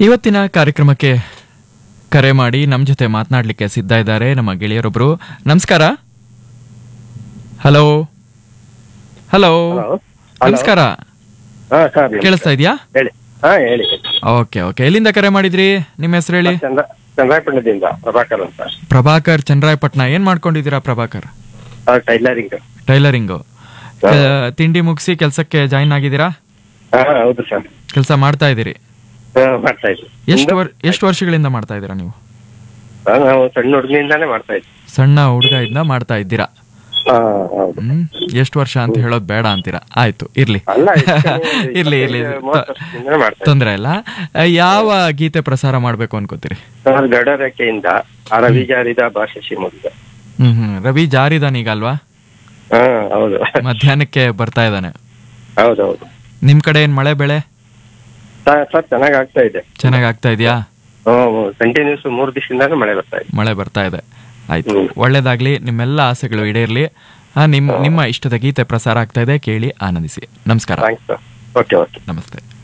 ಇವತ್ತಿನ ಕಾರ್ಯಕ್ರಮಕ್ಕೆ ಕರೆ ಮಾಡಿ ನಮ್ಮ ಜೊತೆ ಮಾತನಾಡಲಿಕ್ಕೆ ಸಿದ್ಧ ಇದ್ದಾರೆ ನಮ್ಮ ಗೆಳೆಯರೊಬ್ರು ನಮಸ್ಕಾರ ಹಲೋ ಹಲೋ ಹಲೋ ನಮಸ್ಕಾರ ಹಾ ಸರ್ ಕೇಳಿಸ್ತಾ ಇದೆಯಾ ಹೇಳಿ ಹಾ ಹೇಳಿ ಓಕೆ ಓಕೆ ಎಲ್ಲಿಂದ ಕರೆ ಮಾಡಿದ್ರಿ ನಿಮ್ಮ ಹೆಸರು ಹೇಳಿ ಚಂದ್ರ ಚಂದ್ರಾಯಪಟ್ಟಣದಿಂದ ಪ್ರಭಾಕರ್ ಅಂತ ಪ್ರಭಾಕರ್ ಚಂದ್ರಾಯಪಟ್ನ ಏನ್ ಮಾಡ್ಕೊಂಡಿದ್ದೀರಾ ಪ್ರಭಾಕರ್ ಟೈಲರಿಂಗ್ ಟೈಲರಿಂಗು ತಿಂಡಿ ಮುಗಿಸಿ ಕೆಲಸಕ್ಕೆ ಜಾಯಿನ್ ಆಗಿದ್ದೀರಾ ಹಾ ಹೌದು ಸರ್ ಕೆಲಸ ಮಾಡ್ತಾ ಇದ್ದೀರಿ ಹಾ ಮಾಡ್ತಾ ಇದ್ವಿ ಎಷ್ಟು ವರ್ ಎಷ್ಟು ವರ್ಷಗಳಿಂದ ಮಾಡ್ತಾ ಇದ್ದೀರಾ ನೀವು ಹಾ, ನಾವು ಸಣ್ಣ ಹುಡುಗನಿಂದಾನೇ ಮಾಡ್ತಾ ಇದ್ವಿ ಸಣ್ಣ ಹುಡುಗ ಇಂದ ಮಾಡ್ತಾ ಇದ್ದೀರಾ ಹಾ ಹೌದು ಹ್ಮ್ ಎಷ್ಟು ವರ್ಷ ಅಂತ ಹೇಳೋದು ಬೇಡ ಅಂತೀರಾ ಆಯ್ತು ಇರ್ಲಿ ಅಲ್ಲ ಇರ್ಲಿ ಇರ್ಲಿ ಮೂವತ್ತು ವರ್ಷದಿಂದನೇ ಮಾಡ್ತಾ ಇದ್ವಿ ತೊಂದ್ರೆ ಇಲ್ಲ ಆ, ಯಾವ ಗೀತೆ ಪ್ರಸಾರ ಮಾಡ್ಬೇಕು ಅನ್ಕೋತೀರಿ ಸರ್ ಗಡರೆಕೆಯಿಂದ ಅರವಿ ಜಾರಿದ ಭಾಷೆ ಶಿವಮೊಗ್ಗ ಹ್ಮ್ ಹ್ಮ್ ರವಿ ಜಾರಿದಾನೀಗ ಅಲ್ವಾ ಹಾ ಹೌದು ಮಧ್ಯಾಹ್ನಕ್ಕೆ ಬರ್ತಾ ಇದ್ದಾನೆ ಹೌದು ಹೌದು ನಿಮ್ ಕಡೆ ಏನ್ ಮಳೆ ಬೆಳೆ ಸರ್ ಸರ್ ಚೆನ್ನಾಗ್ ಆಗ್ತಾ ಇದೆ ಚೆನ್ನಾಗ್ ಆಗ್ತಾ ಇದೆಯಾ ಕಂಟಿನ್ಯೂಸ್ ಮೂರ್ ದಿವಸದಿಂದಾನೇ ಮಳೆ ಬರ್ತಾ ಇದೆ ಮಳೆ ಬರ್ತಾ ಇದೆ ಆಯ್ತು ಹ್ಮ್. ಒಳ್ಳೇದಾಗ್ಲಿ ನಿಮ್ಮೆಲ್ಲ ಆಸೆಗಳು ಈಡೇರ್ಲಿ ಆ, ನಿಮ್ ನಿಮ್ಮ ಇಷ್ಟದ ಗೀತೆ ಪ್ರಸಾರ ಆಗ್ತಾ ಇದೆ ಕೇಳಿ ಆನಂದಿಸಿ ನಮಸ್ಕಾರ ಥ್ಯಾಂಕ್ಸ್ ಸರ್ ಓಕೆ ಓಕೆ ನಮಸ್ತೆ